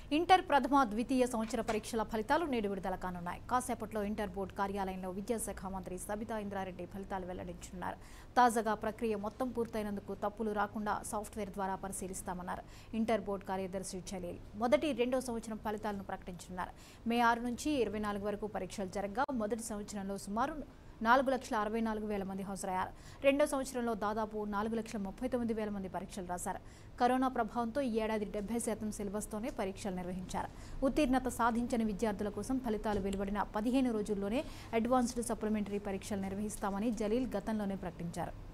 inter ప్రథమ ద్వితీయ సంవత్సర పరీక్షల ఫలితాలు నేడు విడుదల కానున్నాయి కాసేపట్లో ఇంటర్ బోర్డు కార్యాలయంలో విద్యాశాఖ మంత్రి సబితా ఇంద్రారెడ్డి ఫలితాలు వెల్లడించనున్నారు తాజాగా ప్రక్రియ మొత్తం పూర్తయినందుకు తప్పులు రాకుండా సాఫ్ట్వేర్ ద్వారా పరిశీలిస్తామన్నారు ఇంటర్ బోర్డు కార్యదర్శి జలీల్ మొదటి రెండో సంవత్సరం ఫలితాలను ప్రకటించనున్నారు మే ఆరు నుంచి ఇరవై నాలుగు వరకు పరీక్షలు జరగగా మొదటి సంవత్సరంలో సుమారు నాలుగు లక్షల అరవై నాలుగు వేల మంది హాజరయ్యారు రెండో సంవత్సరంలో దాదాపు నాలుగు లక్షల ముప్పై తొమ్మిది వేల మంది పరీక్షలు రాశారు కరోనా ప్రభావంతో ఈ ఏడాది డెబ్బై శాతం సిలబస్తోనే పరీక్షలు నిర్వహించారు ఉత్తీర్ణత సాధించని విద్యార్థుల కోసం ఫలితాలు వెలువడిన పదిహేను రోజుల్లోనే అడ్వాన్స్డ్ సప్లిమెంటరీ పరీక్షలు నిర్వహిస్తామని జలీల్ గతంలోనే ప్రకటించారు